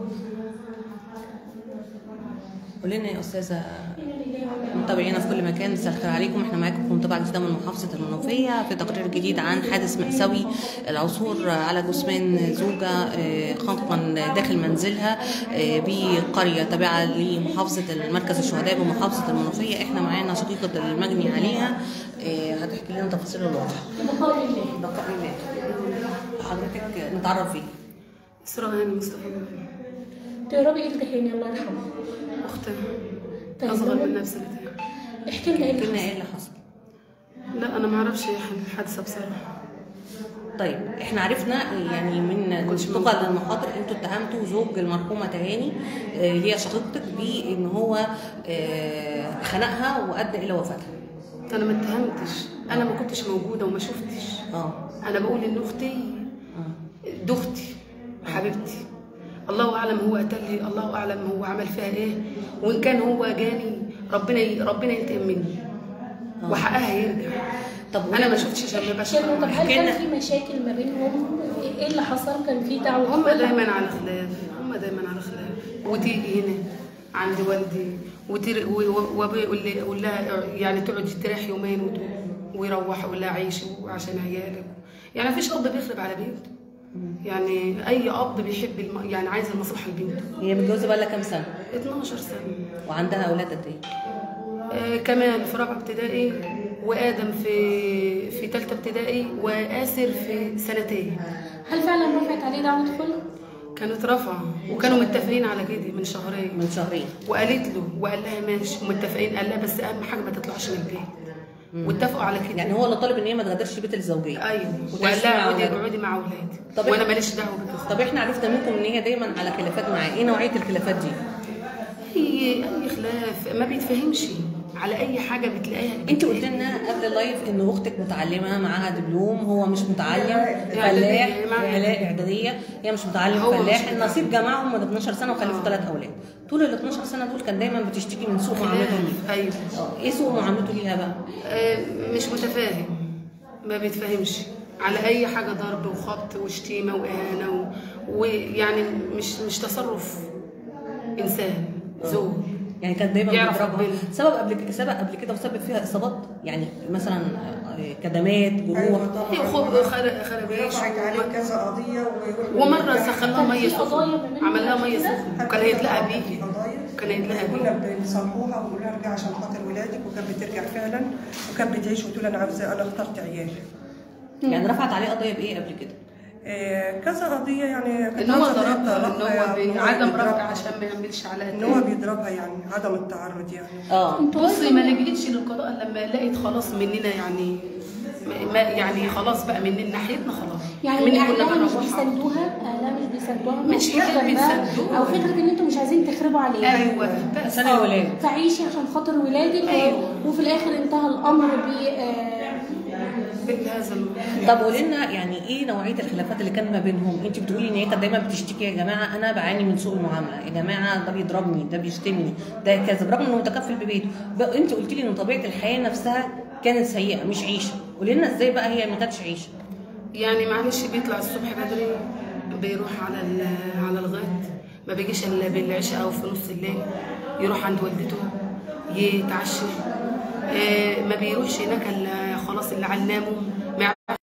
قول لنا يا استاذه متابعينا في كل مكان مساء الخير عليكم احنا معاكم في متابعه جديده من محافظه المنوفيه في تقرير جديد عن حادث مأساوي العثور على جثمان زوجه آه، خنقا داخل منزلها آه، بقريه تابعه لمحافظه المركز الشهداء بمحافظه المنوفيه احنا معانا شقيقه المجني عليها آه، هتحكي لنا تفاصيل الواقع بقاء الله بقاء الله حضرتك نتعرف فيك إسراء هاني مصطفى إبراهيم. تقربي ايدك هاني الله يرحمه أختها طيب أصغر هو- منها بسنتين احكي لنا ايه قلت اللي لنا حصل ايه اللي حصل لا أنا ما أعرفش الحادثة بصراحة طيب احنا عرفنا يعني من كنتش انتقال للمخاطر انتوا اتهمتوا زوج المرحومه تهاني آه، اللي هي شقيقتك بان هو آه، خنقها وادى الى وفاتها أنا ما اتهمتش أنا ما كنتش موجودة وما شفتش اه أنا بقول إن أختي آه. دي أختي حبيبتي الله أعلم هو قتل الله أعلم هو عمل فيها إيه وإن كان هو جاني ربنا ي... ربنا ينتقم مني وحقها يرجع طب أنا ما شفتش عشان ما بقاش شيخنا طب هل احكي كان لنا. في مشاكل ما بينهم ايه اللي حصل كان في دعوه هم خلع؟ دايما على خلاف هم دايما على خلاف وتيجي هنا عند والدي وتر... و- و- وابوي يقول لي يقول لها يعني تقعد تريح يومين وت- ويروح يقول لها عيشي عشان عيالك يعني مفيش اب بيخرب على بنته يعني اي اب بيحب الم... يعني عايز المصلحه لبنته هي متجوزه بقى لها كام سنه 12 سنه وعندها اولاد قد ايه آه كمال في رابعه ابتدائي وادم في في ثالثه ابتدائي واسر في سنتين هل فعلا رفعت عليه دعوه خلع؟ كانت رافعه وكانوا متفقين على كده من شهرين من شهرين وقالت له وقال لها ماشي ومتفقين قال لها بس اهم حاجه ما تطلعش من البيت واتفقوا على كده يعني هو اللي طالب ان هي ما تغادرش بيت الزوجيه ايوه وتعيش وقال لها مع اقعدي أولادها. اقعدي مع اولادي طب وانا إحنا- ماليش دعوه بك طب احنا عرفنا منكم ان هي دايما على خلافات معاه ايه نوعيه الخلافات دي هي اي خلاف ما بيتفهمش على اي حاجه بتلاقيها انت قلت لنا قبل اللايف ان اختك متعلمه معاها دبلوم هو مش متعلم فلاح إعدادية، معاها فلاح اعداديه هي مش متعلم هو مش فلاح متعلم. النصيب جمعهم من 12 سنه وخلفوا آه. ثلاث اولاد طول ال 12 سنه دول كان دايما بتشتكي من سوء معاملته ليها ايوه اه ايه سوء معاملته ليها بقى؟ آه، مش متفاهم ما بيتفهمش على اي حاجه ضرب وخبط وشتيمه واهانه و- ويعني مش مش تصرف انسان زوج يعني كان دايما يعرف بيضربها ربنا. سبب قبل كده سبب قبل كده وسبب فيها اصابات يعني مثلا آه، كدمات جروح هي خب- خر- خرابيش رفعت عليه كذا قضيه ويروح ومره سخن لها كان ميه في قضايا سخنه ما بينهم عمل لها قبل ميه كده؟ سخنه وكان هيتلقى بيكي قضايا كان هيتلقى كنا بيكي بنصالحوها ونقول لها ارجعي عشان خاطر ولادك وكانت بترجع فعلا وكانت بتعيش وتقول انا عاوزه انا اخترت عيالي يعني رفعت عليه قضيه بايه قبل كده؟ آه، كذا قضيه يعني كانت ان هو عاوزة ضربها طلاقها ان هو يعني، بعدم بيضربها. رفع عشان ما يعملش عليها ان هو تاني. بيضربها يعني عدم التعرض يعني اه انتوا بصي ما لجئتش للقضاء إلا لما لقيت خلاص مننا يعني ما يعني خلاص بقى من ناحيتنا خلاص يعني مني اهلها مش بنروحها. بيساندوها اهلها مش بيساندوها مش المفروض حكاية جنبها، بيساندوها. او فكره ان انتوا مش عايزين تخربوا عليها ايوه بس عشان الولاد فعيشي عشان خاطر ولادك أيوة. وفي الاخر انتهى الامر ب آه، بهذا الموضوع طب قولي لنا يعني ايه نوعيه الخلافات اللي كان ما بينهم انت بتقولي ان هي كانت دايما بتشتكي يا جماعه انا بعاني من سوء المعامله يا جماعه ده بيضربني ده بيشتمني ده كذا برغم انه متكفل ببيته بقى انت قلت لي ان طبيعه الحياه نفسها كانت سيئه مش عيشه قولي لنا ازاي بقى هي ما كانتش عيشه يعني معلش بيطلع الصبح بدري بيروح على ال- على الغد ما بيجيش الا بالعشاء او في نص الليل يروح عند والدته يتعشى آه، ما بيروحش هناك الا خلاص اللي علمه ما يعرفش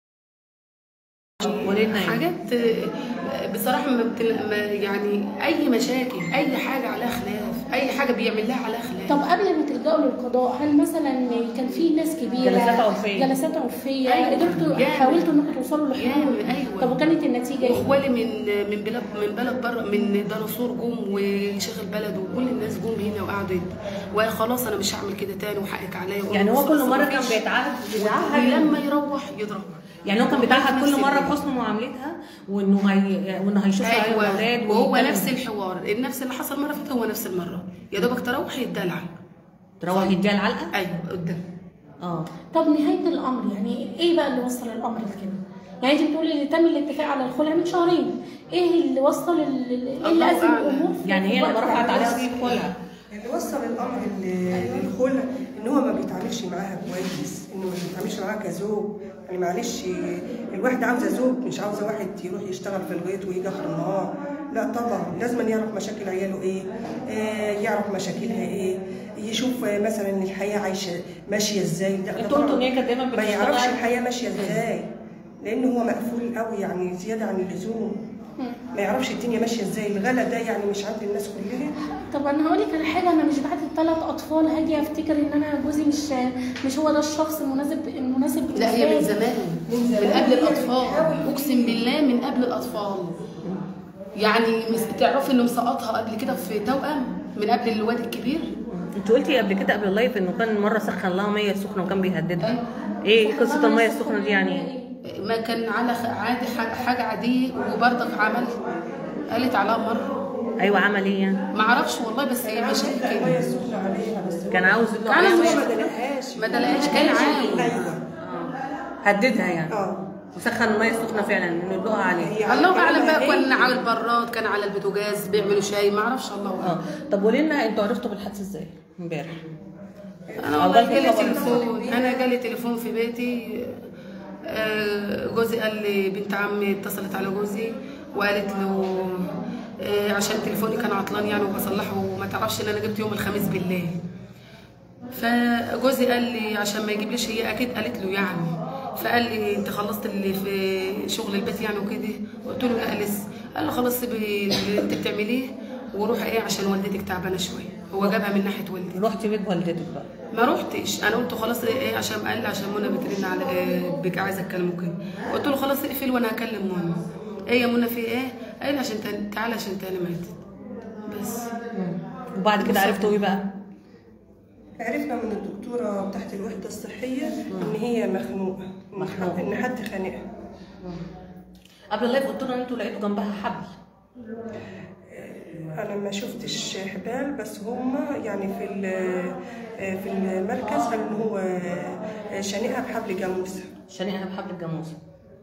قولي لنا يعني. حاجات آه، بصراحه ما بتل... ما يعني اي مشاكل اي حاجه عليها خلاف اي حاجه بيعمل لها عليها خلاف طب قبل ما تلجأوا للقضاء هل مثلا كان في ناس كبيره جلسات عرفية. جلسات عرفيه أيوة. قدرتوا جامد. حاولتوا انكم توصلوا لحلول جامد، أيوة. طب وكانت النتيجه ايه؟ واخوالي من من بلاد من بلد بره من دناصور جم وشيخ البلد وكل الناس جم هنا وقعدوا يد- وخلاص انا مش هعمل كده تاني وحقك عليا يعني هو كل بس مره مفيش. كان بيتعهد بيتعهد ولما يروح يضربها يعني هو كان بيتعهد كل نفس مره البيت. بحسن معاملتها وانه هي وانه هيشوف عليه ايوه الاولاد وهو ويتكلم. نفس الحوار نفس اللي حصل مره فاتت هو نفس المره يا دوبك تروح يدلع تروح يديها العلقه ايوه قدام اه طب نهايه الامر يعني ايه بقى اللي وصل الامر لكده؟ يعني انت بتقولي ان تم الاتفاق على الخلع من شهرين ايه اللي وصل ال- ال- ايه اللي الله ازم أعلم. الامور في يعني هي لما الوقت رفعت ده؟ عليها قضيه خلع اللي وصل الامر لل- للخلع ان هو ما بيتعاملش معاها كويس انه ما بيتعاملش معاها كزوج يعني معلش الواحده عاوزه زوج مش عاوزه واحد يروح يشتغل في الغيط ويجي اخر النهار لا طبعا لازم يعرف مشاكل عياله ايه آه يعرف مشاكلها ايه يشوف آه، مثلا الحياه عايشه ماشيه ازاي ده- ده انتوا قلتوا طبعاً ان هي كانت دايما ما يعرفش بتشتغل الحياه ماشيه ازاي لان هو مقفول قوي يعني زياده عن اللزوم ما يعرفش الدنيا ماشيه ازاي الغلا ده يعني مش عند الناس كلها طب انا هقول لك على حاجه انا مش بعد الثلاث اطفال هاجي افتكر ان انا جوزي مش مش هو ده الشخص المناسب المناسب لا هي من بالنسبة لي. زمان من زمان. من قبل هي الاطفال بتحاول. اقسم بالله من قبل الاطفال يعني مس- تعرفي انه مسقطها قبل كده في توأم من قبل الواد الكبير انت قلتي قبل كده قبل اللايف انه كان مره سخن لها ميه سخنه وكان بيهددها أيوة. ايه قصه الميه السخنه دي يعني ما كان على خ- عادي ح- حاجه عاديه وبرضك عمل قالت عليها مره ايوه عمل ايه يعني ما اعرفش والله بس هي مش الميه كده السخنه عليها بس كان عاوز يقول له كان عايز- عاوز- هو ما دلقهاش ما دلقهاش كان عايز ايوه هددها يعني اه وسخن الميه السخنه فعلا انه يدلقها عليه هي الله اعلم بقى هي- كان على البراد كان على البوتاجاز بيعملوا شاي ما اعرفش الله اعلم اه طب قولي لنا انتوا عرفتوا بالحادثه ازاي امبارح انا أو والله جالكوا جالي خبر تليفون انا جالي تليفون في بيتي آه، جوزي قال لي بنت عمي اتصلت على جوزي وقالت له آه، عشان تليفوني كان عطلان يعني وبصلحه وما تعرفش ان انا جبت يوم الخميس بالليل فجوزي قال لي عشان ما يجيبليش هي اكيد قالت له يعني فقال لي انت خلصت اللي في شغل البيت يعني وكده قلت له لا لسه قال له خلاص سيبي اللي انت بتعمليه وروحي ايه عشان والدتك تعبانه شويه هو جابها من ناحيه والدتي رحتي بيت والدتك بقى ما روحتش انا قلت خلاص ايه إيه عشان قال لي عشان منى بترن على إيه بك عايزه اتكلم وكده قلت له خلاص اقفل وانا هكلم منى ايه يا منى في ايه قال لي عشان تاني تعالى عشان تاني ماتت بس وبعد كده عرفتوا ايه بقى عرفنا من الدكتوره بتاعت الوحده الصحيه ان هي مخنوقه إن مخنوقة. حد- ان حد خانقها قبل اللايف قلت له ان انتوا لقيتوا جنبها حبل انا ما شفتش حبال بس هم يعني في ال- في المركز قالوا ان هو شانقها بحبل جاموسه شانقها بحبل الجاموسه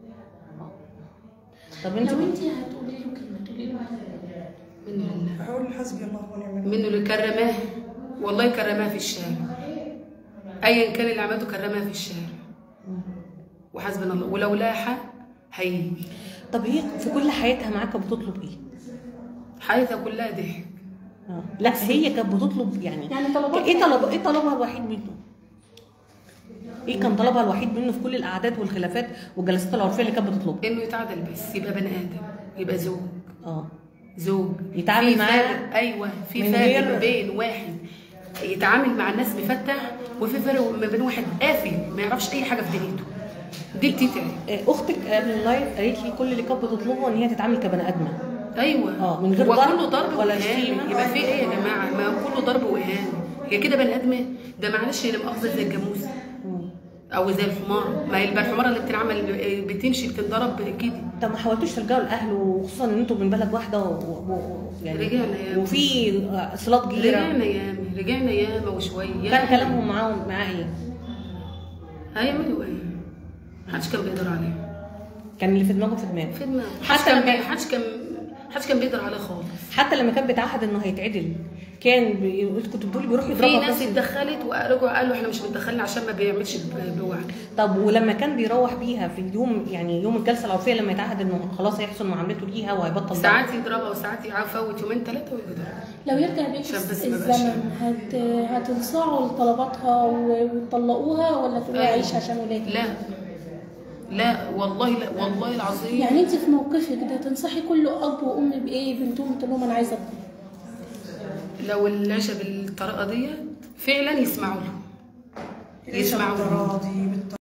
طب انت لو انت هتقولي له كلمه تقولي له منه لله هقول حسبي الله ونعم الوكيل منه اللي كرماه والله كرماه في الشارع ايا كان اللي عملته كرماه في الشارع وحسبنا الله ولو لاحق هيجي طب هي في كل حياتها معاك كانت بتطلب ايه؟ حياتها كلها ضحك آه. لا هي كانت بتطلب يعني يعني طلبات ايه طلب ايه طلبها الوحيد منه؟ ايه كان طلبها الوحيد منه في كل القعدات والخلافات والجلسات العرفيه اللي كانت بتطلبها؟ انه يتعدل بس يبقى بني ادم يبقى زوج اه زوج يتعامل في معاها فرق- ايوه في من فرق غير- ما بين واحد يتعامل مع الناس مفتح وفي فرق ما بين واحد قافل ما يعرفش اي حاجه في دنيته دي بتتعب إيه، اختك قبل اللايف قالت لي كل اللي كانت بتطلبه ان هي تتعامل كبني ادمه ايوه آه، من غير هو ضرب كله ضرب ولا واهانه شتيمة. يبقى في ايه يا جماعه ما هو كله ضرب واهانه هي كده بني ادمه ده معلش هي مؤاخذه زي الجاموس او زي الحمار ما هي الحماره اللي بتنعمل بتمشي بتنضرب كده طب ما حاولتوش تلجأوا لاهله وخصوصا ان انتوا من بلد واحده و... و... و... يعني رجعنا يا- وفي صلات كبيره رجعنا ياما رجعنا ياما وشويه كان كلامهم معاهم معاه ايه؟ هيعملوا ايه؟ محدش كان بيقدر عليه كان اللي في دماغه في دماغه في دماغه حتى حتى كان لما- بي- حدش كان حدش كان بيقدر عليه خالص حتى لما كان بيتعهد انه هيتعدل كان بي... كنت بتقولي بيروح في يضربها ناس بس. اتدخلت ورجعوا قالوا احنا مش متدخلين عشان ما بيعملش ب- بوعي طب ولما كان بيروح بيها في اليوم يعني يوم الجلسه العرفيه لما يتعهد انه خلاص هيحسن معاملته ليها وهيبطل ضرب. ساعات يضربها وساعات يفوت يومين ثلاثه ويضربها لو يرجع بيك عشان بس ما بقاش الزمن هت... هتنصاعوا لطلباتها و- وتطلقوها ولا تقولي أيوة. عيش عشان ولادك لا لا والله لا والله العظيم يعني انت في موقفك ده تنصحي كل اب وام بايه بنتهم تقول لهم انا عايزه أطلق. لو العيشه بالطريقه ديت فعلا يسمعوا له يسمعوا له راضي